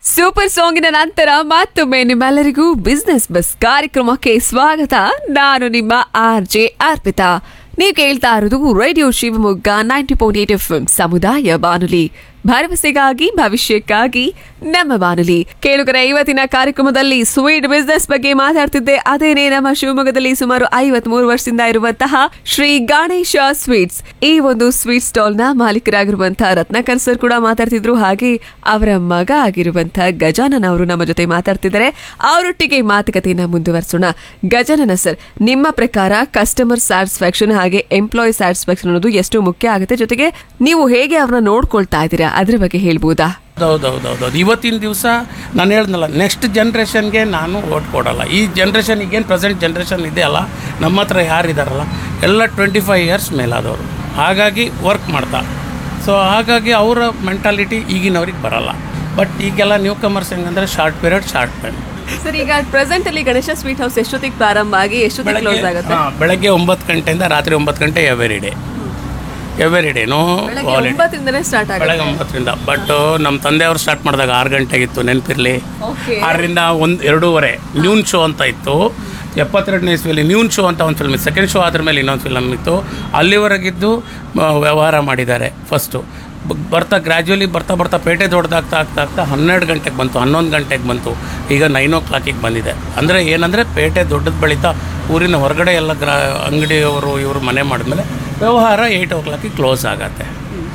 Super ಸಾಂಗಿನ ನಂತರ ಮತ್ತೊಮ್ಮೆ ನಿಮ್ಮೆಲ್ಲರಿಗೂ ಬಿಸ್ನೆಸ್ ಬಸ್ ಕಾರ್ಯಕ್ರಮಕ್ಕೆ ಸ್ವಾಗತ ನಾನು ನಿಮ್ಮ ಆರ್ ಜೆ ಅರ್ಪಿತಾ ನೀವು ಕೇಳ್ತಾ ಇರೋದು radio Shivamogga ninety point eight F ಸಮುದಾಯ ಬಾನುಲಿ ಭರವಸೆಗಾಗಿ ಭವಿಷ್ಯಕ್ಕಾಗಿ ನಮ್ಮ ಬಾನುಲಿ ಕೇಳುಗರ ಇವತ್ತಿನ ಕಾರ್ಯಕ್ರಮದಲ್ಲಿ ಸ್ವೀಟ್ ಬಿಸ್ನೆಸ್ ಬಗ್ಗೆ ಮಾತಾಡ್ತಿದ್ದೆ ಅದೇನೇ ನಮ್ಮ ಶಿವಮೊಗ್ಗದಲ್ಲಿ ಸುಮಾರು ಐವತ್ ಮೂರು ವರ್ಷದಿಂದ ಇರುವಂತಹ ಶ್ರೀ ಗಣೇಶ ಸ್ವೀಟ್ಸ್ ಈ ಒಂದು ಸ್ವೀಟ್ ಸ್ಟಾಲ್ ನ ಮಾಲೀಕರಾಗಿರುವಂತಹ ರತ್ನಾಕರ್ ಸರ್ ಕೂಡ ಮಾತಾಡ್ತಿದ್ರು ಹಾಗೆ ಅವರ ಮಗ ಆಗಿರುವಂತಹ ಗಜಾನನ್ ಅವರು ನಮ್ಮ ಜೊತೆ ಮಾತಾಡ್ತಿದ್ದಾರೆ ಅವರೊಟ್ಟಿಗೆ ಮಾತುಕತೆಯನ್ನ ಮುಂದುವರಿಸೋಣ ಗಜಾನನ ಸರ್ ನಿಮ್ಮ ಪ್ರಕಾರ ಕಸ್ಟಮರ್ ಸ್ಯಾಟಿಸ್ಫ್ಯಾಕ್ಷನ್ ಹಾಗೆ ಎಂಪ್ಲಾಯ್ ಸ್ಯಾಟಿಸ್ಫ್ಯಾಕ್ಷನ್ ಅನ್ನೋದು ಎಷ್ಟು ಮುಖ್ಯ ಆಗುತ್ತೆ ಜೊತೆಗೆ ನೀವು ಹೇಗೆ ಅವ್ರನ್ನ ನೋಡ್ಕೊಳ್ತಾ ಇದ್ದೀರಾ ಅದ್ರ ಬಗ್ಗೆ ಹೇಳ್ಬೋದಾ ಹೌದೌದೌದೌದು ಇವತ್ತಿನ ದಿವಸ ನಾನು ಹೇಳ್ದಲ್ಲ ನೆಕ್ಸ್ಟ್ ಜನ್ರೇಷನ್ಗೆ ನಾನು ಓಟ್ ಕೊಡಲ್ಲ ಈ ಜನ್ರೇಷನ್ ಈಗೇನು ಪ್ರೆಸೆಂಟ್ ಜನ್ರೇಷನ್ ಇದೆಯಲ್ಲ ನಮ್ಮ ಹತ್ರ ಯಾರಿದಾರಲ್ಲ ಎಲ್ಲ ಟ್ವೆಂಟಿ ಫೈವ್ ಇಯರ್ಸ್ ಮೇಲಾದವರು ಹಾಗಾಗಿ ವರ್ಕ್ ಮಾಡ್ತಾ ಸೊ ಹಾಗಾಗಿ ಅವರ ಮೆಂಟಾಲಿಟಿ ಈಗಿನವ್ರಿಗೆ ಬರಲ್ಲ ಬಟ್ ಈಗೆಲ್ಲ ನ್ಯೂ ಕಮರ್ಸ್ ಹೆಂಗಂದ್ರೆ short period short time sir ಈಗ ಪ್ರೆಸೆಂಟ್ ಅಲ್ಲಿ ಗಣೇಶ ಸ್ವೀಟ್ ಹೌಸ್ ಎಷ್ಟೊತ್ತಿಗೆ ಪ್ರಾರಂಭ ಆಗಿ ಎಷ್ಟೊತ್ತಿಗೆ ಕ್ಲೋಸ್ ಆಗುತ್ತೆ ಹಾಂ ಬೆಳಗ್ಗೆ ಒಂಬತ್ತು ಗಂಟೆಯಿಂದ ರಾತ್ರಿ ಒಂಬತ್ತು ಗಂಟೆ every day every day no ಬೆಳಗ್ಗೆ ಹಾಲಿಡೇ ಒಂಬತ್ತರಿಂದನೇ ಸ್ಟಾರ್ಟ್ ಆಗುತ್ತೆ ಬೆಳಗ್ಗೆ ಒಂಬತ್ತರಿಂದ ಬಟ್ ನಮ್ಮ ತಂದೆಯವರು ಸ್ಟಾರ್ಟ್ ಮಾಡಿದಾಗ ಆರು ಗಂಟೆಗಿತ್ತು ನೆನಪಿರಲಿ ಓಕೆ ಆರರಿಂದ ಒಂದು ಎರಡೂವರೆ ನ್ಯೂನ್ ಶೋ ಅಂತ ಇತ್ತು ಎಪ್ಪತ್ತೆರಡನೇ ಇಸ್ವಿಯಲ್ಲಿ ನ್ಯೂನ್ ಶೋ ಅಂತ ಒಂದು ಫಿಲ್ಮ್ ಇತ್ತು ಸೆಕೆಂಡ್ ಶೋ ಆದ್ರ ಮೇಲೆ ಇನ್ನೊಂದು ಫಿಲಮ್ ಇತ್ತು ಅಲ್ಲಿವರೆಗಿದ್ದು ಮ, ವ್ಯವಹಾರ ಮಾಡಿದ್ದಾರೆ ಫಸ್ಟು ಬರ್ತಾ ಗ್ರ್ಯಾಜುವಲಿ ಬರ್ತಾ ಬರ್ತಾ ಪೇಟೆ ದೊಡ್ಡದಾಗ್ತಾ ಆಗ್ತಾ ಆಗ್ತಾ ಹನ್ನೆರಡು ಗಂಟೆಗೆ ಬಂತು ಹನ್ನೊಂದು ಗಂಟೆಗೆ ಬಂತು ಈಗ ನೈನ್ ಓ ಕ್ಲಾಕಿಗೆ ಬಂದಿದೆ ಅಂದರೆ ಏನಂದರೆ ಪೇಟೆ ದೊಡ್ಡದು ಬೆಳೀತಾ ಊರಿನ ಹೊರಗಡೆ ಎಲ್ಲ ಗ್ರಾ ಅಂಗಡಿಯವರು ಇವರು ಮನೆ ಮಾಡಿದ್ಮೇಲೆ ವ್ಯವಹಾರ ಏಯ್ಟ್ ಓ ಕ್ಲಾಕಿಗೆ ಕ್ಲೋಸ್ ಆಗತ್ತೆ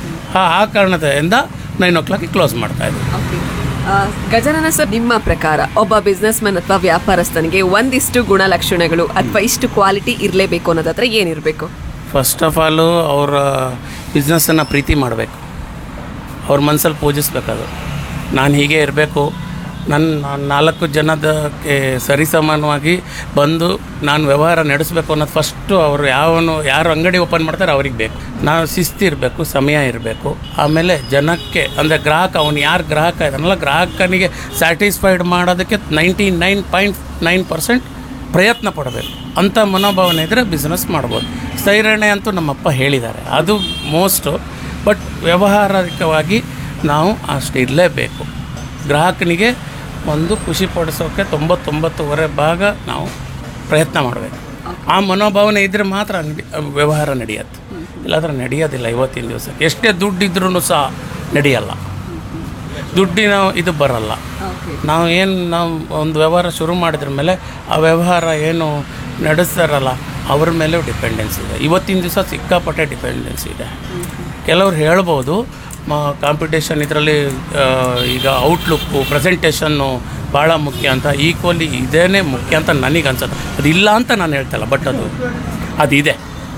ಆ ಆ ಕಾರಣದಿಂದ ನೈನ್ ಓ ಕ್ಲಾಕಿಗೆ ಕ್ಲೋಸ್ ಮಾಡ್ತಾ ಇದ್ದೀವಿ Okay. ಆ, ಗಜನನ ಸರ್ ನಿಮ್ಮ ಪ್ರಕಾರ ಒಬ್ಬ ಬಿಸ್ನೆಸ್ ಮ್ಯಾನ್ ಅಥವಾ ವ್ಯಾಪಾರಸ್ಥನಿಗೆ ಒಂದಿಷ್ಟು ಗುಣಲಕ್ಷಣಗಳು ಅಥವಾ ಇಷ್ಟು ಕ್ವಾಲಿಟಿ ಇರಲೇಬೇಕು ಅನ್ನೋದಾದ್ರೆ ಏನಿರಬೇಕು ಫಸ್ಟ್ ಆಫ್ ಆಲು ಅವರ ಬಿಸ್ನೆಸ್ಸನ್ನು ಪ್ರೀತಿ ಮಾಡಬೇಕು ಅವ್ರ ಮನಸ್ಸಲ್ಲಿ ಪೂಜಿಸ್ಬೇಕದು ನಾನು ಹೀಗೆ ಇರಬೇಕು ನನ್ನ ನಾನು ನಾಲ್ಕು ಜನದಕ್ಕೆ ಸರಿಸಮಾನವಾಗಿ ಬಂದು ನಾನು ವ್ಯವಹಾರ ನಡೆಸಬೇಕು ಅನ್ನೋದು ಫಸ್ಟು ಅವರು ಯಾವನು ಯಾರು ಅಂಗಡಿ ಓಪನ್ ಮಾಡ್ತಾರೆ ಅವ್ರಿಗೆ ಬೇಕು ನಾವು ಶಿಸ್ತಿರಬೇಕು ಸಮಯ ಇರಬೇಕು ಆಮೇಲೆ ಜನಕ್ಕೆ ಅಂದರೆ ಗ್ರಾಹಕ ಅವನು ಯಾರು ಗ್ರಾಹಕ ಇದಾನಲ್ಲ ಗ್ರಾಹಕನಿಗೆ ಸ್ಯಾಟಿಸ್ಫೈಡ್ ಮಾಡೋದಕ್ಕೆ ninety nine point nine percent ಪ್ರಯತ್ನ ಪಡಬೇಕು ಅಂಥ ಮನೋಭಾವನೆ ಇದ್ದರೆ ಬಿಸ್ನೆಸ್ ಮಾಡ್ಬೋದು ಸ್ಥೈರ್ಯಣೆ ಅಂತೂ ನಮ್ಮಪ್ಪ ಹೇಳಿದ್ದಾರೆ ಅದು ಮೋಸ್ಟು ಬಟ್ ವ್ಯಾವಹಾರಿಕವಾಗಿ ನಾವು ಅಷ್ಟು ಇರಲೇಬೇಕು ಗ್ರಾಹಕನಿಗೆ ಒಂದು ಖುಷಿ ಪಡಿಸೋಕ್ಕೆ ತೊಂಬತ್ತೊಂಬತ್ತುವರೆ ಭಾಗ ನಾವು ಪ್ರಯತ್ನ ಮಾಡಬೇಕು ಆ ಮನೋಭಾವನೆ ಇದ್ದರೆ ಮಾತ್ರ ಅಂಗಡಿ ವ್ಯವಹಾರ ನಡೆಯುತ್ತೆ ಇಲ್ಲಾಂದ್ರೆ ನಡೆಯೋದಿಲ್ಲ ಇವತ್ತಿನ ದಿವಸಕ್ಕೆ ಎಷ್ಟೇ ದುಡ್ಡಿದ್ರೂ ಸಹ ನಡೆಯಲ್ಲ ದುಡ್ಡಿನ ಇದು ಬರಲ್ಲ ನಾವು ಏನು ನಾವು ಒಂದು ವ್ಯವಹಾರ ಶುರು ಮಾಡಿದ್ರ ಮೇಲೆ ಆ ವ್ಯವಹಾರ ಏನು ನಡೆಸ್ತಾರಲ್ಲ ಅವ್ರ ಮೇಲೂ ಡಿಪೆಂಡೆನ್ಸ್ ಇದೆ ಇವತ್ತಿನ ದಿವಸ ಸಿಕ್ಕಾಪಟ್ಟೆ ಡಿಪೆಂಡೆನ್ಸ್ ಇದೆ ಕೆಲವ್ರು ಹೇಳ್ಬೋದು ಕಾಂಪಿಟೇಷನ್ ಇದರಲ್ಲಿ ಈಗ ಔಟ್ಲುಕ್ಕು ಪ್ರೆಸೆಂಟೇಷನ್ನು ಭಾಳ ಮುಖ್ಯ ಅಂತ ಈಕ್ವಲಿ ಇದೇನೇ ಮುಖ್ಯ ಅಂತ ನನಗೆ ಅನ್ಸುತ್ತೆ ಅದಿಲ್ಲ ಅಂತ ನಾನು ಹೇಳ್ತಲ್ಲ ಬಟ್ ಅದು ಅದಿದೆ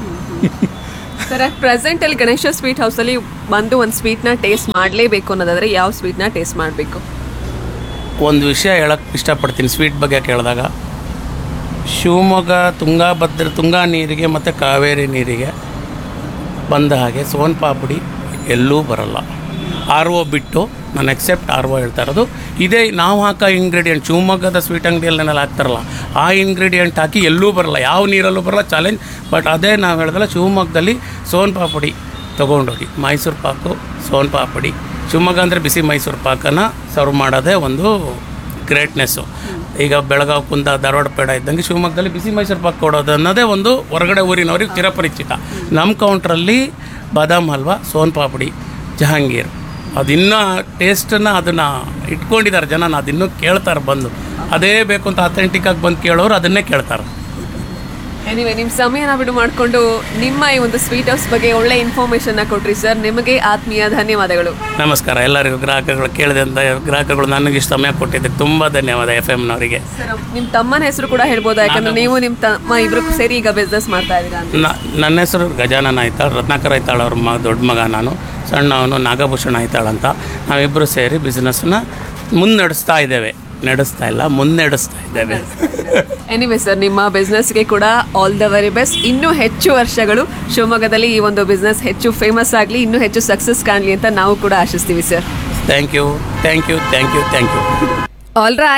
ಸರ್ ಪ್ರೆಸೆಂಟ್ ಅಲ್ಲಿ ಗಣೇಶ ಸ್ವೀಟ್ ಹೌಸ್ ಅಲ್ಲಿ ಬಂದು ಒಂದು ಸ್ವೀಟ್ ನ ಟೇಸ್ಟ್ ಮಾಡಲೇಬೇಕು ಅನ್ನೋದಾದ್ರೆ ಯಾವ ಸ್ವೀಟ್ ನ ಟೇಸ್ಟ್ ಮಾಡಬೇಕು ಒಂದು ವಿಷಯ ಹೇಳಕ್ಕೆ ಇಷ್ಟಪಡ್ತೀನಿ ಸ್ವೀಟ್ ಬಗ್ಗೆ ಕೇಳಿದಾಗ ಶಿವಮೊಗ್ಗ ತುಂಗಾಭದ್ರ ತುಂಗಾ ನೀರಿಗೆ ಮತ್ತು ಕಾವೇರಿ ನೀರಿಗೆ ಬಂದ ಹಾಗೆ ಸೋನ್ ಪಾಪಡಿ ಎಲ್ಲೂ ಬರಲ್ಲ ಆರ್ ಒ ಬಿಟ್ಟು ನಾನು ಎಕ್ಸೆಪ್ಟ್ ಆರ್ ಒ ಹೇಳ್ತಾ ಇರೋದು ಇದೇ ನಾವು ಹಾಕೋ ಇಂಗ್ರೀಡಿಯೆಂಟ್ ಶಿವಮೊಗ್ಗದ ಸ್ವೀಟ್ ಅಂಗಡಿಯಲ್ಲೆಲ್ಲ ಹಾಕ್ತಾರಲ್ಲ ಆ ಇಂಗ್ರೀಡಿಯೆಂಟ್ ಹಾಕಿ ಎಲ್ಲೂ ಬರಲ್ಲ ಯಾವ ನೀರಲ್ಲೂ ಬರಲ್ಲ ಚಾಲೆಂಜ್ ಬಟ್ ಅದೇ ನಾವು ಹೇಳ್ದಲ್ಲ ಶಿವಮೊಗ್ಗದಲ್ಲಿ ಸೋನ್ ಪಾಪಡಿ ತೊಗೊಂಡೋಗಿ ಮೈಸೂರು ಪಾಕು ಸೋನ್ ಪಾಪಡಿ ಶಿವಮೊಗ್ಗ ಅಂದರೆ ಬಿಸಿ ಮೈಸೂರು ಪಾಕನ್ನು ಸರ್ವ್ ಮಾಡೋದೇ ಒಂದು ಗ್ರೇಟ್ನೆಸ್ಸು ಈಗ ಬೆಳಗಾವಿ ಕುಂದ ಧಾರವಾಡ ಪೇಡ ಇದ್ದಂಗೆ ಶಿವಮೊಗ್ಗದಲ್ಲಿ ಬಿಸಿ ಮೈಸೂರು ಪಾಕ್ ಕೊಡೋದು ಅನ್ನೋದೇ ಒಂದು ಹೊರಗಡೆ ಊರಿನವ್ರಿಗೆ ಚಿರಪರಿಚಿತ ನಮ್ಮ ಕೌಂಟ್ರಲ್ಲಿ ಬಾದಾಮ್ ಹಲ್ವಾ ಸೋನ್ ಪಾಪಡಿ ಜಹಾಂಗೀರ್ ಅದಿನ್ನೂ ಟೇಸ್ಟನ್ನು ಅದನ್ನು ಇಟ್ಕೊಂಡಿದ್ದಾರೆ ಜನ ಅದಿನ್ನೂ ಕೇಳ್ತಾರೆ ಬಂದು ಅದೇ ಬೇಕು ಅಂತ ಅಥೆಂಟಿಕ್ಕಾಗಿ ಬಂದು ಕೇಳೋರು ಅದನ್ನೇ ಕೇಳ್ತಾರೆ ಎನಿವೆ ನಿಮ್ಮ ಸಮಯನ ಬಿಡು ಮಾಡಿಕೊಂಡು ನಿಮ್ಮ ಈ ಒಂದು ಸ್ವೀಟ್ ಹೌಸ್ ಬಗ್ಗೆ ಒಳ್ಳೆ ಇನ್ಫಾರ್ಮೇಶನ್ ಕೊಟ್ರಿ ಸರ್ ನಿಮಗೆ ಆತ್ಮೀಯ ಧನ್ಯವಾದಗಳು ನಮಸ್ಕಾರ ಎಲ್ಲರಿಗೂ ಗ್ರಾಹಕಗಳು ಕೇಳಿದಂಥ ಗ್ರಾಹಕಗಳು ನನಗೆ ಇಷ್ಟು ಸಮಯ ಕೊಟ್ಟಿದ್ದಕ್ಕೆ ತುಂಬ ಧನ್ಯವಾದ ಎಫ್ ಎಮ್ನವರಿಗೆ ಸರ್ ನಿಮ್ಮ ತಮ್ಮನ ಹೆಸರು ಕೂಡ ಹೇಳ್ಬೋದಾ ಯಾಕಂದ್ರೆ ನೀವು ನಿಮ್ಮ ತಮ್ಮ ಇಬ್ರು ಸೇರಿ ಈಗ ಬಿಸ್ನೆಸ್ ಮಾಡ್ತಾ ಇದ್ದೀರಾ ಅಂತ ನ- ನನ್ನ ಹೆಸರು ಗಜಾನನ ಐತಾಳ್ ರತ್ನಾಕರ್ ಐತಾಳ್ ಅವ್ರ ಮ ದೊಡ್ಡ ಮಗ ನಾನು ಸಣ್ಣವನು ನಾಗಭೂಷಣ ಐತಾಳ್ ಅಂತ ನಾವಿಬ್ಬರು ಸೇರಿ ಬಿಸ್ನೆಸ್ನ ಮುನ್ನಡೆಸ್ತಾ ಇದ್ದೇವೆ ನಡೆಸ್ತಾ ಇಲ್ಲ ಮುನ್ನಡೆಸ್ತಾ ಇದ್ದೇವೆ ಎನಿವೆ ಸರ್ ನಿಮ್ಮ ಬಿಸ್ನೆಸ್ಗೆ ಕೂಡ ಆಲ್ ದ ವೆರಿ ಬೆಸ್ಟ್ ಇನ್ನೂ ಹೆಚ್ಚು ವರ್ಷಗಳು ಶಿವಮೊಗ್ಗದಲ್ಲಿ ಈ ಒಂದು ಬಿಸ್ನೆಸ್ ಹೆಚ್ಚು ಫೇಮಸ್ ಆಗಲಿ ಇನ್ನೂ ಹೆಚ್ಚು ಸಕ್ಸಸ್ ಕಾಣಲಿ ಅಂತ ನಾವು ಕೂಡ ಆಶಿಸ್ತೀವಿ sir thank you thank you thank you thank you all right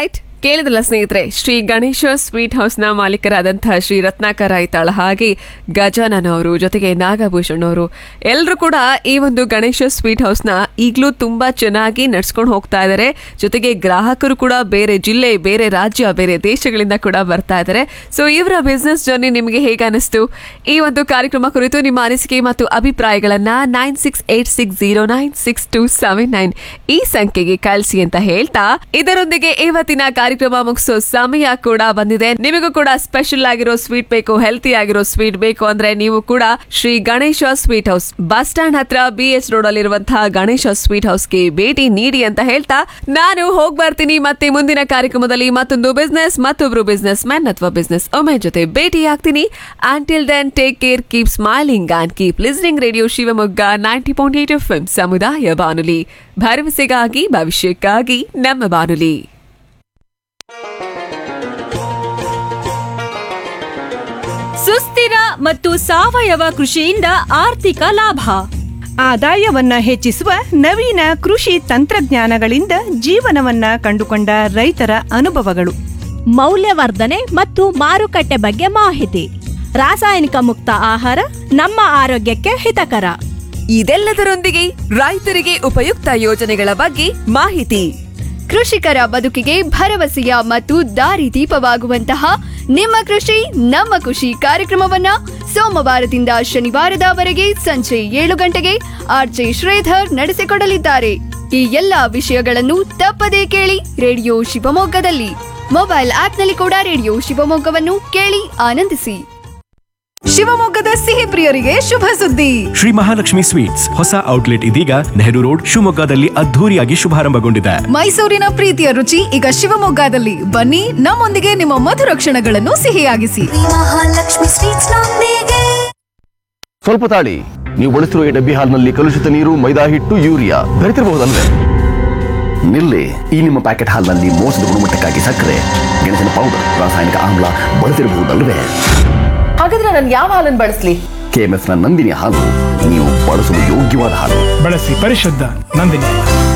ಕೇಳಿದ್ರಲ್ಲ ಸ್ನೇಹಿತರೆ ಶ್ರೀ ಗಣೇಶ ಸ್ವೀಟ್ ಹೌಸ್ನ ಮಾಲೀಕರಾದಂತಹ ಶ್ರೀ ರತ್ನಾಕರ ಐತಾಳ ಹಾಗೆ ಗಜಾನನ್ ಅವರು ಜೊತೆಗೆ ನಾಗಭೂಷಣ್ ಅವರು ಎಲ್ಲರೂ ಕೂಡ ಈ ಒಂದು ಗಣೇಶ ಸ್ವೀಟ್ ಹೌಸ್ನ ಈಗಲೂ ತುಂಬಾ ಚೆನ್ನಾಗಿ ನಡ್ಸ್ಕೊಂಡು ಹೋಗ್ತಾ ಇದ್ದಾರೆ ಜೊತೆಗೆ ಗ್ರಾಹಕರು ಕೂಡ ಬೇರೆ ಜಿಲ್ಲೆ ಬೇರೆ ರಾಜ್ಯ ಬೇರೆ ದೇಶಗಳಿಂದ ಕೂಡ ಬರ್ತಾ ಇದ್ದಾರೆ ಸೊ ಇವರ ಬಿಸ್ನೆಸ್ ಜರ್ನಿ ನಿಮಗೆ ಹೇಗೆ ಅನಿಸ್ತು ಈ ಒಂದು ಕಾರ್ಯಕ್ರಮ ಕುರಿತು ನಿಮ್ಮ ಅನಿಸಿಕೆ ಮತ್ತು ಅಭಿಪ್ರಾಯಗಳನ್ನ nine six eight six zero nine six two seven nine ಈ ಸಂಖ್ಯೆಗೆ ಕಳಿಸಿ ಅಂತ ಹೇಳ್ತಾ ಇದರೊಂದಿಗೆ ಇವತ್ತಿನ ಕಾರ್ಯಕ್ರಮ ಮುಗಿಸೋ ಸಮಯ ಕೂಡ ಬಂದಿದೆ ನಿಮಗೂ ಕೂಡ ಸ್ಪೆಷಲ್ ಆಗಿರೋ ಸ್ವೀಟ್ ಬೇಕು ಹೆಲ್ತಿ ಆಗಿರೋ ಸ್ವೀಟ್ ಬೇಕು ಅಂದ್ರೆ ನೀವು ಕೂಡ Shri Ganesha sweet house bus stand ಹತ್ರ ಬಿ ಎಸ್ ರೋಡ್ ಅಲ್ಲಿರುವಂತಹ ಗಣೇಶ ಸ್ವೀಟ್ ಹೌಸ್ಗೆ ಭೇಟಿ ನೀಡಿ ಅಂತ ಹೇಳ್ತಾ ನಾನು ಹೋಗ್ ಬರ್ತೀನಿ ಮತ್ತೆ ಮುಂದಿನ ಕಾರ್ಯಕ್ರಮದಲ್ಲಿ ಮತ್ತೊಂದು ಬಿಸ್ನೆಸ್ ಮತ್ತೊಬ್ರು ಬಿಸ್ನೆಸ್ ಮ್ಯಾನ್ ಅಥವಾ ಬಿಸ್ನೆಸ್ ಒಮ್ಮೆ ಜೊತೆ ಭೇಟಿ ಆಗ್ತೀನಿ until then take care keep smiling and keep listening radio Shivamogga ninety point eight F ಸಮುದಾಯ ಬಾನುಲಿ ಭರವಸೆಗಾಗಿ ಭವಿಷ್ಯಕ್ಕಾಗಿ ನಮ್ಮ ಬಾನುಲಿ ಸುಸ್ಥಿರ ಮತ್ತು ಸಾವಯವ ಕೃಷಿಯಿಂದ ಆರ್ಥಿಕ ಲಾಭ ಆದಾಯವನ್ನ ಹೆಚ್ಚಿಸುವ ನವೀನ ಕೃಷಿ ತಂತ್ರಜ್ಞಾನಗಳಿಂದ ಜೀವನವನ್ನ ಕಂಡುಕೊಂಡ ರೈತರ ಅನುಭವಗಳು ಮೌಲ್ಯವರ್ಧನೆ ಮತ್ತು ಮಾರುಕಟ್ಟೆ ಬಗ್ಗೆ ಮಾಹಿತಿ ರಾಸಾಯನಿಕ ಮುಕ್ತ ಆಹಾರ ನಮ್ಮ ಆರೋಗ್ಯಕ್ಕೆ ಹಿತಕರ ಇದೆಲ್ಲದರೊಂದಿಗೆ ರೈತರಿಗೆ ಉಪಯುಕ್ತ ಯೋಜನೆಗಳ ಬಗ್ಗೆ ಮಾಹಿತಿ ಕೃಷಿಕರ ಬದುಕಿಗೆ ಭರವಸೆಯ ಮತ್ತು ದಾರಿದೀಪವಾಗುವಂತಹ ನಿಮ್ಮ ಕೃಷಿ ನಮ್ಮ ಖುಷಿ ಕಾರ್ಯಕ್ರಮವನ್ನ ಸೋಮವಾರದಿಂದ ಶನಿವಾರದವರೆಗೆ ಸಂಜೆ ಏಳು ಗಂಟೆಗೆ ಆರ್ಜೆ ಶ್ರೀಧರ್ ನಡೆಸಿಕೊಡಲಿದ್ದಾರೆ ಈ ಎಲ್ಲಾ ವಿಷಯಗಳನ್ನು ತಪ್ಪದೇ ಕೇಳಿ ರೇಡಿಯೋ ಶಿವಮೊಗ್ಗದಲ್ಲಿ ಮೊಬೈಲ್ ಆಪ್ನಲ್ಲಿ ಕೂಡ ರೇಡಿಯೋ ಶಿವಮೊಗ್ಗವನ್ನು ಕೇಳಿ ಆನಂದಿಸಿ ಶಿವಮೊಗ್ಗದ ಸಿಹಿ ಪ್ರಿಯರಿಗೆ ಶುಭ ಸುದ್ದಿ ಶ್ರೀ ಮಹಾಲಕ್ಷ್ಮಿ ಸ್ವೀಟ್ಸ್ ಹೊಸ ಔಟ್ಲೆಟ್ ಇದೀಗ ನೆಹರು ರೋಡ್ ಶಿವಮೊಗ್ಗದಲ್ಲಿ ಅದ್ಧೂರಿಯಾಗಿ ಶುಭಾರಂಭಗೊಂಡಿದೆ ಮೈಸೂರಿನ ಪ್ರೀತಿಯ ರುಚಿ ಈಗ ಶಿವಮೊಗ್ಗದಲ್ಲಿ ಬನ್ನಿ ನಮ್ಮೊಂದಿಗೆ ನಿಮ್ಮ ಮಧುರ ಕ್ಷಣಗಳನ್ನು ಸಿಹಿಯಾಗಿಸಿ ಮಹಾಲಕ್ಷ್ಮಿ ಸ್ವೀಟ್ಸ್ ನೊಂದಿಗೆ ಸ್ವಲ್ಪ ತಾಳಿ ನೀವು ಬಳಸಿರುವ ಈ ಡಬ್ಬಿ ಹಾಲ್ನಲ್ಲಿ ಕಲುಷಿತ ನೀರು ಮೈದಾ ಹಿಟ್ಟು ಯೂರಿಯಾ ಬೆರೆತಿರಬಹುದಲ್ವೇ ನಿಲ್ಲಿ ಈ ನಿಮ್ಮ ಪ್ಯಾಕೆಟ್ ಹಾಲ್ನಲ್ಲಿ ಮೋಸದ ಗುಣಮಟ್ಟಕ್ಕಾಗಿ ಸಕ್ಕರೆ ಗೆಣಸಿನ ಪೌಡರ್ ರಾಸಾಯನಿಕ ಆಮ್ಲ ಬಳಸಿರಬಹುದಲ್ವೇ ಹಾಗಾದ್ರೆ ನಾನು ಯಾವ ಹಾಲನ್ನು ಬಳಸಲಿ ಕೆಎಂಎಫ್ ನ ನಂದಿನಿ ಹಾಲು ನೀವು ಬಳಸಲು ಯೋಗ್ಯವಾದ ಹಾಲು ಬಳಸಿ ಪರಿಶುದ್ಧ ನಂದಿನಿ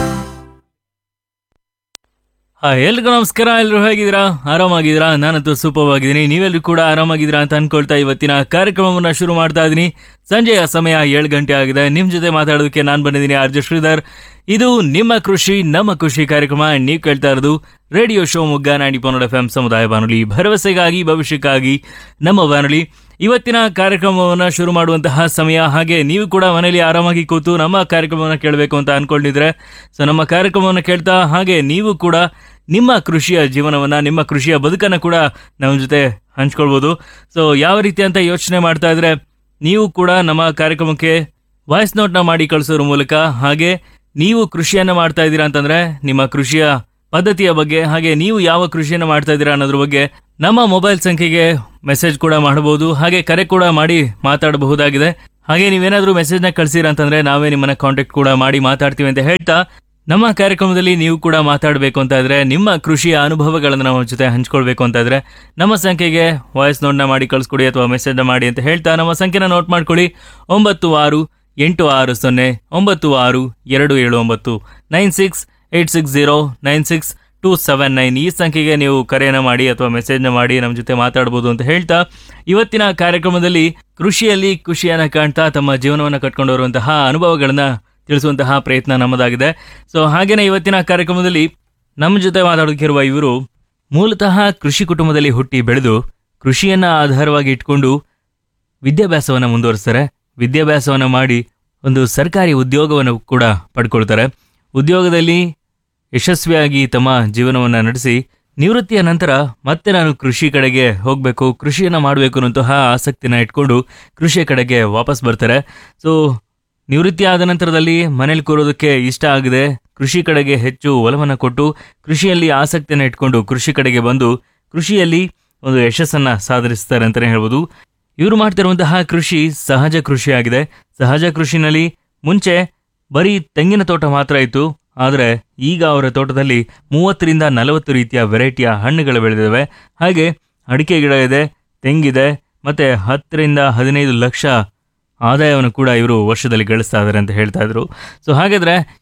ಹಾಯ್ ಎಲ್ರಿಗೂ ನಮಸ್ಕಾರ ಎಲ್ಲರೂ ಹೇಗಿದ್ದೀರಾ ಆರಾಮಾಗಿದ್ದೀರಾ ನಾನಂತೂ ಸೂಪರ್ ಆಗಿದ್ದೀನಿ ನೀವೆಲ್ಲರೂ ಕೂಡ ಆರಾಮಾಗಿದ್ದೀರಾ ಅಂತ ಅನ್ಕೊಳ್ತಾ ಇವತ್ತಿನ ಕಾರ್ಯಕ್ರಮವನ್ನು ಶುರು ಮಾಡ್ತಾ ಇದ್ದೀನಿ ಸಂಜೆಯ ಸಮಯ ಏಳು ಗಂಟೆ ಆಗಿದೆ ನಿಮ್ಮ ಜೊತೆ ಮಾತಾಡೋದಕ್ಕೆ ನಾನು ಬಂದಿದ್ದೀನಿ ಆರ್ ಜೆ ಶ್ರೀಧರ್ ಇದು ನಿಮ್ಮ ಕೃಷಿ ನಮ್ಮ ಖುಷಿ ಕಾರ್ಯಕ್ರಮ ನೀವು ಕೇಳ್ತಾ ಇರೋದು ರೇಡಿಯೋ ಶೋ ಮುಗ್ಗ ನಾಡಿ ಪನ್ನಡ ಎಫ್ ಎಂ ಸಮುದಾಯ ಬಾನುಲಿ ಭರವಸೆಗಾಗಿ ಭವಿಷ್ಯಕ್ಕಾಗಿ ನಮ್ಮ ಬಾನುಲಿ ಇವತ್ತಿನ ಕಾರ್ಯಕ್ರಮವನ್ನು ಶುರು ಮಾಡುವಂತಹ ಸಮಯ ಹಾಗೆ ನೀವು ಕೂಡ ಮನೆಯಲ್ಲಿ ಆರಾಮಾಗಿ ಕೂತು ನಮ್ಮ ಕಾರ್ಯಕ್ರಮವನ್ನು ಕೇಳಬೇಕು ಅಂತ ಅನ್ಕೊಂಡಿದ್ರೆ ಸೊ ನಮ್ಮ ಕಾರ್ಯಕ್ರಮವನ್ನು ಕೇಳ್ತಾ ಹಾಗೆ ನೀವು ಕೂಡ ನಿಮ್ಮ ಕೃಷಿಯ ಜೀವನವನ್ನ ನಿಮ್ಮ ಕೃಷಿಯ ಬದುಕನ್ನು ಕೂಡ ನಮ್ಮ ಜೊತೆ ಹಂಚ್ಕೊಳ್ಬೋದು ಸೊ ಯಾವ ರೀತಿ ಅಂತ ಯೋಚನೆ ಮಾಡ್ತಾ ಇದ್ರೆ ನೀವು ಕೂಡ ನಮ್ಮ ಕಾರ್ಯಕ್ರಮಕ್ಕೆ ವಾಯ್ಸ್ ನೋಟ್ನ ಮಾಡಿ ಕಳಿಸೋದ್ರ ಮೂಲಕ ಹಾಗೆ ನೀವು ಕೃಷಿಯನ್ನ ಮಾಡ್ತಾ ಇದ್ದೀರಾ ಅಂತಂದ್ರೆ ನಿಮ್ಮ ಕೃಷಿಯ ಪದ್ಧತಿಯ ಬಗ್ಗೆ ಹಾಗೆ ನೀವು ಯಾವ ಕೃಷಿಯನ್ನ ಮಾಡ್ತಾ ಇದ್ದೀರಾ ಅನ್ನೋದ್ರ ಬಗ್ಗೆ ನಮ್ಮ ಮೊಬೈಲ್ ಸಂಖ್ಯೆಗೆ ಮೆಸೇಜ್ ಕೂಡ ಮಾಡಬಹುದು ಹಾಗೆ ಕರೆ ಕೂಡ ಮಾಡಿ ಮಾತಾಡಬಹುದಾಗಿದೆ ಹಾಗೆ ನೀವೇನಾದ್ರೂ ಮೆಸೇಜ್ನ ಕಳ್ಸಿರಾ ಅಂತಂದ್ರೆ ನಾವೇ ನಿಮ್ಮನ್ನ ಕಾಂಟ್ಯಾಕ್ಟ್ ಕೂಡ ಮಾಡಿ ಮಾತಾಡ್ತೀವಿ ಅಂತ ಹೇಳ್ತಾ ನಮ್ಮ ಕಾರ್ಯಕ್ರಮದಲ್ಲಿ ನೀವು ಕೂಡ ಮಾತಾಡಬೇಕು ಅಂತ ಇದ್ರೆ ನಿಮ್ಮ ಕೃಷಿಯ ಅನುಭವಗಳನ್ನು ನಮ್ಮ ಜೊತೆ ಹಂಚ್ಕೊಳ್ಬೇಕು ಅಂತ ಇದ್ರೆ ನಮ್ಮ ಸಂಖ್ಯೆಗೆ ವಾಯ್ಸ್ ನೋಟ್ನ ಮಾಡಿ ಕಳಿಸ್ಕೊಡಿ ಅಥವಾ ಮೆಸೇಜ್ನ ಮಾಡಿ ಅಂತ ಹೇಳ್ತಾ ನಮ್ಮ ಸಂಖ್ಯೆನ ನೋಟ್ ಮಾಡ್ಕೊಳ್ಳಿ ಒಂಬತ್ತು ಆರು ಎಂಟು ಆರು ಸೊನ್ನೆ ಒಂಬತ್ತು ಆರು ಎರಡು ಏಳು ಒಂಬತ್ತು nine six eight six zero nine six two seven nine ಈ ಸಂಖ್ಯೆಗೆ ನೀವು ಕರೆಯನ್ನು ಮಾಡಿ ಅಥವಾ ಮೆಸೇಜ್ನ ಮಾಡಿ ನಮ್ಮ ಜೊತೆ ಮಾತಾಡ್ಬೋದು ಅಂತ ಹೇಳ್ತಾ ಇವತ್ತಿನ ಕಾರ್ಯಕ್ರಮದಲ್ಲಿ ಕೃಷಿಯಲ್ಲಿ ಖುಷಿಯನ್ನು ಕಾಣ್ತಾ ತಮ್ಮ ಜೀವನವನ್ನು ಕಟ್ಕೊಂಡು ಬರುವಂತಹ ಅನುಭವಗಳನ್ನ ತಿಳಿಸುವಂತಹ ಪ್ರಯತ್ನ ನಮ್ಮದಾಗಿದೆ ಸೊ ಹಾಗೇನೆ ಇವತ್ತಿನ ಕಾರ್ಯಕ್ರಮದಲ್ಲಿ ನಮ್ಮ ಜೊತೆ ಮಾತಾಡೋದಕ್ಕಿರುವ ಇವರು ಮೂಲತಃ ಕೃಷಿ ಕುಟುಂಬದಲ್ಲಿ ಹುಟ್ಟಿ ಬೆಳೆದು ಕೃಷಿಯನ್ನ ಆಧಾರವಾಗಿ ಇಟ್ಕೊಂಡು ವಿದ್ಯಾಭ್ಯಾಸವನ್ನು ಮುಂದುವರಿಸ್ತಾರೆ ವಿದ್ಯಾಭ್ಯಾಸವನ್ನು ಮಾಡಿ ಒಂದು ಸರ್ಕಾರಿ ಉದ್ಯೋಗವನ್ನು ಕೂಡ ಪಡ್ಕೊಳ್ತಾರೆ ಉದ್ಯೋಗದಲ್ಲಿ ಯಶಸ್ವಿಯಾಗಿ ತಮ್ಮ ಜೀವನವನ್ನು ನಡೆಸಿ ನಿವೃತ್ತಿಯ ನಂತರ ಮತ್ತೆ ನಾನು ಕೃಷಿ ಕಡೆಗೆ ಹೋಗಬೇಕು ಕೃಷಿಯನ್ನು ಮಾಡಬೇಕು ಅನ್ನೋಂತಹ ಆಸಕ್ತಿನ ಇಟ್ಕೊಂಡು ಕೃಷಿಯ ಕಡೆಗೆ ವಾಪಸ್ ಬರ್ತಾರೆ ಸೊ ನಿವೃತ್ತಿ ಆದ ನಂತರದಲ್ಲಿ ಮನೇಲಿ ಕೂರೋದಕ್ಕೆ ಇಷ್ಟ ಆಗಿದೆ ಕೃಷಿ ಕಡೆಗೆ ಹೆಚ್ಚು ಒಲವನ್ನು ಕೊಟ್ಟು ಕೃಷಿಯಲ್ಲಿ ಆಸಕ್ತಿಯನ್ನು ಇಟ್ಕೊಂಡು ಕೃಷಿ ಕಡೆಗೆ ಬಂದು ಕೃಷಿಯಲ್ಲಿ ಒಂದು ಯಶಸ್ಸನ್ನ ಸಾಧಿಸ್ತಾರೆ ಅಂತಲೇ ಹೇಳ್ಬೋದು ಇವರು ಮಾಡ್ತಿರುವಂತಹ ಕೃಷಿ ಸಹಜ ಕೃಷಿ ಆಗಿದೆ ಸಹಜ ಕೃಷಿನಲ್ಲಿ ಮುಂಚೆ ಬರೀ ತೆಂಗಿನ ತೋಟ ಮಾತ್ರ ಇತ್ತು ಆದರೆ ಈಗ ಅವರ ತೋಟದಲ್ಲಿ ಮೂವತ್ತರಿಂದ ನಲವತ್ತು ರೀತಿಯ ವೆರೈಟಿಯ ಹಣ್ಣುಗಳು ಬೆಳೆದಿವೆ ಹಾಗೆ ಅಡಿಕೆ ಗಿಡ ಇದೆ ತೆಂಗಿದೆ ಮತ್ತೆ ಹತ್ತರಿಂದ ಹದಿನೈದು ಲಕ್ಷ ಆದಾಯವನ್ನು ಕೂಡ ಇವರು ವರ್ಷದಲ್ಲಿ ಗಳಿಸ್ತಾ ಇದ್ದಾರೆ ಅಂತ ಹೇಳ್ತಾ ಇದ್ರು ಸೊ ಹಾಗಾದ್ರೆ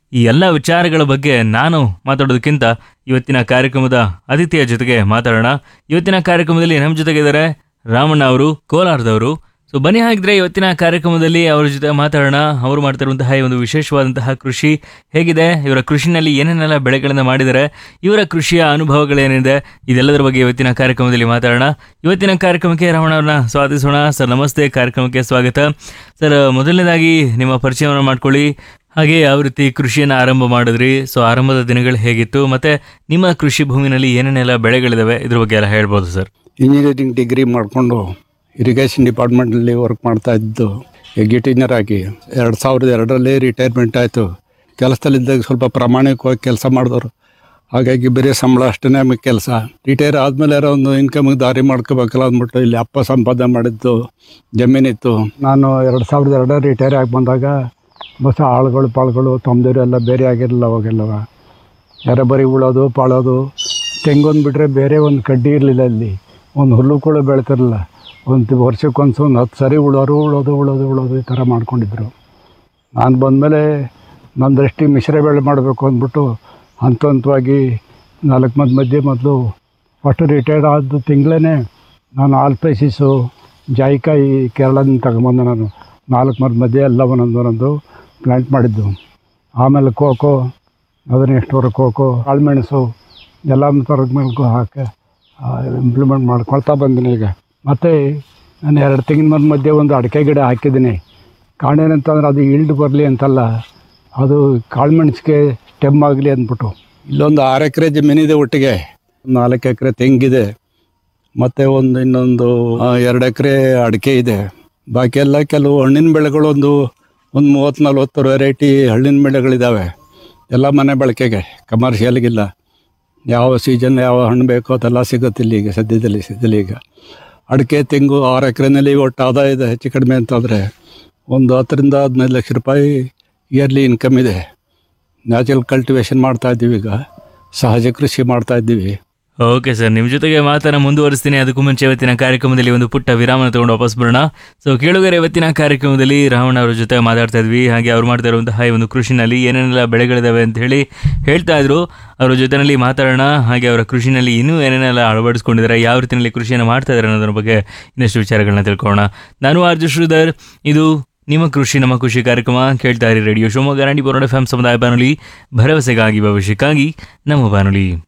ಈ ಎಲ್ಲ ವಿಚಾರಗಳ ಬಗ್ಗೆ ನಾನು ಮಾತಾಡೋದಕ್ಕಿಂತ ಇವತ್ತಿನ ಕಾರ್ಯಕ್ರಮದ ಅತಿಥಿಯ ಜೊತೆಗೆ ಮಾತಾಡೋಣ ಇವತ್ತಿನ ಕಾರ್ಯಕ್ರಮದಲ್ಲಿ ನಮ್ಮ ಜೊತೆಗಿದ್ದಾರೆ ರಾಮಣ್ಣ ಅವರು ಕೋಲಾರದವರು ಸೊ ಬನ್ನಿ ಹಾಗಿದ್ರೆ ಇವತ್ತಿನ ಕಾರ್ಯಕ್ರಮದಲ್ಲಿ ಅವರ ಜೊತೆ ಮಾತಾಡೋಣ ಅವರು ಮಾಡ್ತಿರುವಂತಹ ಈ ಒಂದು ವಿಶೇಷವಾದಂತಹ ಕೃಷಿ ಹೇಗಿದೆ ಇವರ ಕೃಷಿನಲ್ಲಿ ಏನೇನೆಲ್ಲ ಬೆಳೆಗಳನ್ನು ಮಾಡಿದ್ದಾರೆ ಇವರ ಕೃಷಿಯ ಅನುಭವಗಳೇನಿದೆ ಇದೆಲ್ಲದರ ಬಗ್ಗೆ ಇವತ್ತಿನ ಕಾರ್ಯಕ್ರಮದಲ್ಲಿ ಮಾತಾಡೋಣ ಇವತ್ತಿನ ಕಾರ್ಯಕ್ರಮಕ್ಕೆ ರಾವಣ ಅವ್ರನ್ನ ಸ್ವಾಗತಿಸೋಣ ಸರ್ ನಮಸ್ತೆ ಕಾರ್ಯಕ್ರಮಕ್ಕೆ ಸ್ವಾಗತ ಸರ್ ಮೊದಲನೇದಾಗಿ ನಿಮ್ಮ ಪರಿಚಯವನ್ನು ಮಾಡ್ಕೊಳ್ಳಿ ಹಾಗೆ ಯಾವ ರೀತಿ ಕೃಷಿಯನ್ನು ಆರಂಭ ಮಾಡಿದ್ರಿ ಸೊ ಆರಂಭದ ದಿನಗಳು ಹೇಗಿತ್ತು ಮತ್ತೆ ನಿಮ್ಮ ಕೃಷಿ ಭೂಮಿನಲ್ಲಿ ಏನೇನೆಲ್ಲ ಬೆಳೆಗಳಿದಾವೆ ಇದ್ರ ಬಗ್ಗೆ ಎಲ್ಲ ಹೇಳ್ಬೋದು ಸರ್ ಇಂಜಿನಿಯರಿಂಗ್ ಡಿಗ್ರಿ ಮಾಡಿಕೊಂಡು ಇರಿಗೇಷನ್ ಡಿಪಾರ್ಟ್ಮೆಂಟಲ್ಲಿ ವರ್ಕ್ ಮಾಡ್ತಾ ಇದ್ದು ಎಗ್ಜಿಟೀನಿಯರ್ ಆಗಿ ಎರಡು ಸಾವಿರದ ಎರಡರಲ್ಲಿ ರಿಟೈರ್ಮೆಂಟ್ ಆಯಿತು ಕೆಲಸದಲ್ಲಿದ್ದಾಗ ಸ್ವಲ್ಪ ಪ್ರಾಮಾಣಿಕವಾಗಿ ಕೆಲಸ ಮಾಡಿದವರು ಹಾಗಾಗಿ ಬರೀ ಸಂಬಳ ಅಷ್ಟೇ ನಮಗೆ ಕೆಲಸ ರಿಟೈರ್ ಆದಮೇಲೆ ಯಾರೋ ಒಂದು ಇನ್ಕಮಿಗೆ ದಾರಿ ಮಾಡ್ಕೋಬೇಕಲ್ಲ ಅಂದ್ಬಿಟ್ಟು ಇಲ್ಲಿ ಅಪ್ಪ ಸಂಪಾದನೆ ಮಾಡಿದ್ದು ಜಮೀನಿತ್ತು ನಾನು ಎರಡು ಸಾವಿರದ ಎರಡರ ರಿಟೈರ್ ಆಗಿ ಬಂದಾಗ ಹೊಸ ಆಳುಗಳು ಪಾಳುಗಳು ತೊಂದರೆ ಎಲ್ಲ ಬೇರೆ ಆಗಿರಲಿಲ್ಲ ಅವಾಗೆಲ್ಲವ ಯಾರ ಬರೀ ಉಳೋದು ಪಾಳೋದು ತೆಂಗೊಂದು ಬಿಟ್ಟರೆ ಬೇರೆ ಒಂದು ಕಡ್ಡಿ ಇರಲಿಲ್ಲ ಅಲ್ಲಿ ಒಂದು ಹುಲ್ಲು ಕೂಡ ಬೆಳ್ತಿರಲಿಲ್ಲ ಒಂದು ವರ್ಷಕ್ಕೊಂದು ಒಂದು ಹತ್ತು ಸರಿ ಉಳೋರು ಉಳೋದು ಉಳೋದು ಉಳೋದು ಈ ಥರ ಮಾಡ್ಕೊಂಡಿದ್ರು ನಾನು ಬಂದಮೇಲೆ ನನ್ನ ದೃಷ್ಟಿ ಮಿಶ್ರ ಬೆಳೆ ಮಾಡಬೇಕು ಅಂದ್ಬಿಟ್ಟು ಹಂತ ಹಂತವಾಗಿ ನಾಲ್ಕು ಮಂದಿ ಮಧ್ಯೆ ಮೊದಲು ಫಸ್ಟ್ ರಿಟೈರ್ಡ್ ಆದ ತಿಂಗಳೇ ನಾನು ಆಲ್ಪೈಸಿಸು ಜಾಯಿಕಾಯಿ ಕೇರಳದಿಂದ ತಗೊಂಬಂದು ನಾನು ನಾಲ್ಕು ಮರದ ಮಧ್ಯೆ ಎಲ್ಲ ಒಂದೊಂದು ಒಂದೊಂದು ಪ್ಲ್ಯಾಂಟ್ ಮಾಡಿದ್ದು ಆಮೇಲೆ ಕೋಕೋ ಅದನ್ನ ಎಷ್ಟುವರೆ ಕೋಕೋ ಕಾಳುಮೆಣಸು ಎಲ್ಲ ಥರದ ಮೇಲಕ್ಕೂ ಹಾಕಿ ಇಂಪ್ಲಿಮೆಂಟ್ ಮಾಡ್ಕೊಳ್ತಾ ಬಂದಿನಿ ಈಗ ಮತ್ತು ನಾನು ಎರಡು ತಿಂಗಳ ಮರದ ಮಧ್ಯೆ ಒಂದು ಅಡಿಕೆ ಗಿಡ ಹಾಕಿದ್ದೀನಿ ಕಾಣೇನಂತಂದ್ರೆ ಅದು ಇಲ್ಡ್ ಬರಲಿ ಅಂತಲ್ಲ ಅದು ಕಾಳುಮೆಣಸಿಗೆ ಸ್ಟೆಮ್ ಆಗಲಿ ಅಂದ್ಬಿಟ್ಟು ಇಲ್ಲೊಂದು ಆರು ಎಕರೆ ಜಮೀನಿದೆ ಒಟ್ಟಿಗೆ ನಾಲ್ಕು ಎಕರೆ ತೆಂಗಿದೆ ಮತ್ತು ಒಂದು ಇನ್ನೊಂದು ಆ, ಎರಡು ಎಕರೆ ಅಡಿಕೆ ಇದೆ ಬಾಕಿ ಎಲ್ಲ ಕೆಲವು ಹಣ್ಣಿನ ಬೆಳೆಗಳು ಒಂದು ಒಂದು ಮೂವತ್ತು ನಲ್ವತ್ತು ವೆರೈಟಿ ಹಣ್ಣಿನ ಬೆಳೆಗಳಿದ್ದಾವೆ ಎಲ್ಲ ಮನೆ ಬಳಕೆಗೆ ಕಮರ್ಷಿಯಲ್ಗಿಲ್ಲ ಯಾವ ಸೀಸನ್ ಯಾವ ಹಣ್ಣು ಬೇಕೋ ಅದೆಲ್ಲ ಸಿಗುತ್ತೆ ಇಲ್ಲಿ ಈಗ ಸದ್ಯದಲ್ಲಿ ಸದ್ಯದಲ್ಲಿ ಈಗ ಅಡಿಕೆ ತೆಂಗು ಆರು ಎಕರೆನಲ್ಲಿ ಒಟ್ಟು ಆದಾಯ ಇದೆ ಹೆಚ್ಚು ಕಡಿಮೆ ಅಂತಂದರೆ ಒಂದು ಹತ್ತರಿಂದ ಹದಿನೈದು ಲಕ್ಷ ರೂಪಾಯಿ ಇಯರ್ಲಿ ಇನ್ಕಮ್ ಇದೆ ನ್ಯಾಚುರಲ್ ಕಲ್ಟಿವೇಷನ್ ಮಾಡ್ತಾ ಇದ್ದೀವಿ ಈಗ ಸಹಜ ಕೃಷಿ ಮಾಡ್ತಾ ಇದ್ದೀವಿ ಓಕೆ ಸರ್ ನಿಮ್ಮ ಜೊತೆಗೆ ಮಾತನ್ನ ಮುಂದುವರಿಸ್ತೀನಿ ಅದಕ್ಕೂ ಮುಂಚೆ ಇವತ್ತಿನ ಕಾರ್ಯಕ್ರಮದಲ್ಲಿ ಒಂದು ಪುಟ್ಟ ವಿರಾಮನ ತಗೊಂಡು ವಾಪಸ್ ಬರೋಣ ಸೊ ಕೇಳುಗರೆ ಇವತ್ತಿನ ಕಾರ್ಯಕ್ರಮದಲ್ಲಿ ರಾವಣ ಅವ್ರ ಜೊತೆ ಮಾತಾಡ್ತಾ ಇದ್ವಿ ಹಾಗೆ ಅವ್ರು ಮಾಡ್ತಾ ಇರುವಂತಹ ಈ ಒಂದು ಕೃಷಿನಲ್ಲಿ ಏನೇನೆಲ್ಲ ಬೆಳೆಗಳಿದಾವೆ ಅಂತ ಹೇಳಿ ಹೇಳ್ತಾ ಇದ್ರು ಅವರ ಜೊತೆನಲ್ಲಿ ಮಾತಾಡೋಣ ಹಾಗೆ ಅವರ ಕೃಷಿನಲ್ಲಿ ಇನ್ನೂ ಏನೇನೆಲ್ಲ ಅಳವಡಿಸ್ಕೊಂಡಿದ್ದಾರೆ ಯಾವ ರೀತಿಯಲ್ಲಿ ಕೃಷಿಯನ್ನು ಮಾಡ್ತಾ ಇದ್ದಾರೆ ಅನ್ನೋದ್ರ ಬಗ್ಗೆ ಇನ್ನಷ್ಟು ವಿಚಾರಗಳನ್ನ ತಿಳ್ಕೊಳ್ಳೋಣ ನಾನು ಆರ್ಜು ಶ್ರೀಧರ್ ಇದು ನಿಮ್ಮ ಕೃಷಿ ನಮ್ಮ ಕೃಷಿ ಕಾರ್ಯಕ್ರಮ ಕೇಳ್ತಾ ಇರಿ ರೇಡಿಯೋ ಶಿವಮೊಗ್ಗ ನಾಡಿ ಬೋರ್ಡ್ ಎಫ್ ಎಂ ಸಮುದಾಯ ಬಾನುಲಿ ಭರವಸೆಗಾಗಿ ಭವಿಷ್ಯಕ್ಕಾಗಿ ನಮ್ಮ ಬಾನುಲಿ